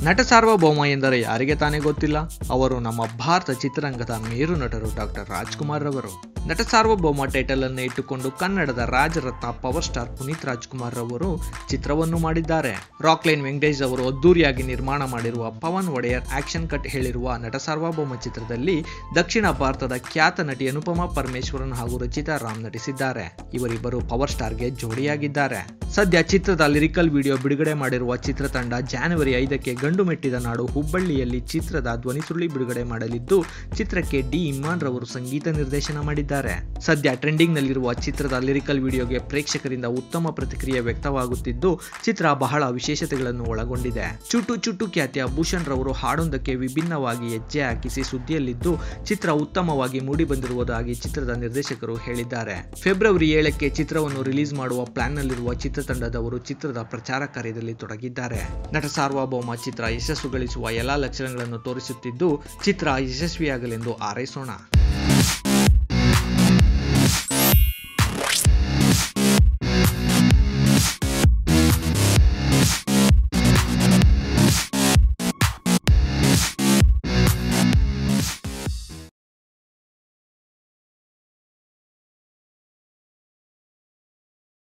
ನಟ ಸಾರ್ವಭೌಮ ಎಂದರೆ ಯಾರಿಗೆ ತಾನೇ ಗೊತ್ತಿಲ್ಲ ಅವರು ನಮ್ಮ ಭಾರತ ಚಿತ್ರರಂಗದ ಮೇರು ನಟರು ಡಾಕ್ಟರ್ ರಾಜ್ಕುಮಾರ್ ರವರು ನಟ ಸಾರ್ವಭೌಮ ಟೈಟಲ್ ಅನ್ನು ಇಟ್ಟುಕೊಂಡು ಕನ್ನಡದ ರಾಜರತ್ನ ಪವರ್ ಸ್ಟಾರ್ ಪುನೀತ್ ರಾಜ್ಕುಮಾರ್ ರವರು ಚಿತ್ರವನ್ನು ಮಾಡಿದ್ದಾರೆ ರಾಕ್ಲೈನ್ ವೆಂಕಟೇಶ್ ಅವರು ಅದ್ದೂರಿಯಾಗಿ ನಿರ್ಮಾಣ ಮಾಡಿರುವ ಪವನ್ ಒಡೆಯರ್ ಆಕ್ಷನ್ ಕಟ್ ಹೇಳಿರುವ ನಟ ಸಾರ್ವಭೌಮ ಚಿತ್ರದಲ್ಲಿ ದಕ್ಷಿಣ ಭಾರತದ ಖ್ಯಾತ ನಟಿ ಅನುಪಮಾ ಪರಮೇಶ್ವರನ್ ಹಾಗೂ ರಚಿತಾ ರಾಮ್ ನಟಿಸಿದ್ದಾರೆ ಇವರಿಬ್ಬರು ಪವರ್ ಸ್ಟಾರ್ಗೆ ಜೋಡಿಯಾಗಿದ್ದಾರೆ ಸದ್ಯ ಚಿತ್ರದ ಲಿರಿಕಲ್ ವಿಡಿಯೋ ಬಿಡುಗಡೆ ಮಾಡಿರುವ ಚಿತ್ರತಂಡ ಜಾನ್ವರಿ ಐದಕ್ಕೆ ಗಂಡು ಮೆಟ್ಟಿದ ನಾಡು ಹುಬ್ಬಳ್ಳಿಯಲ್ಲಿ ಚಿತ್ರದ ಧ್ವನಿ ಸುರುಳಿ ಬಿಡುಗಡೆ ಮಾಡಲಿದ್ದು ಚಿತ್ರಕ್ಕೆ ಡಿ ಇಮ್ಮಾನ್ ರವರು ಸಂಗೀತ ನಿರ್ದೇಶನ ಮಾಡಿದ್ದಾರೆ ಸದ್ಯ ಟ್ರೆಂಡಿಂಗ್ ನಲ್ಲಿರುವ ಚಿತ್ರದ ಲಿರಿಕಲ್ ವಿಡಿಯೋಗೆ ಪ್ರೇಕ್ಷಕರಿಂದ ಉತ್ತಮ ಪ್ರತಿಕ್ರಿಯೆ ವ್ಯಕ್ತವಾಗುತ್ತಿದ್ದು ಚಿತ್ರ ಬಹಳ ವಿಶೇಷತೆಗಳನ್ನು ಒಳಗೊಂಡಿದೆ ಚುಟು ಚುಟು ಖ್ಯಾತಿಯ ಭೂಷಣ್ ರವರು ಹಾಡೊಂದಕ್ಕೆ ವಿಭಿನ್ನವಾಗಿ ಹೆಜ್ಜೆ ಹಾಕಿಸಿ ಸುದ್ದಿಯಲ್ಲಿದ್ದು ಚಿತ್ರ ಉತ್ತಮವಾಗಿ ಮೂಡಿಬಂದಿರುವುದಾಗಿ ಚಿತ್ರದ ನಿರ್ದೇಶಕರು ಹೇಳಿದ್ದಾರೆ ಫೆಬ್ರವರಿ ಏಳಕ್ಕೆ ಚಿತ್ರವನ್ನು ರಿಲೀಸ್ ಮಾಡುವ ಪ್ಲಾನ್ನಲ್ಲಿರುವ ಚಿತ್ರತಂಡದವರು ಚಿತ್ರದ ಪ್ರಚಾರ ಕಾರ್ಯದಲ್ಲಿ ತೊಡಗಿದ್ದಾರೆ ನಟ ಸಾರ್ವಭೌಮ ಚಿತ್ರ ಯಶಸ್ಸು ಗಳಿಸುವ ಎಲ್ಲಾ ಲಕ್ಷಣಗಳನ್ನು ತೋರಿಸುತ್ತಿದ್ದು ಚಿತ್ರ ಯಶಸ್ವಿಯಾಗಲೆಂದು ಹಾರೈಸೋಣ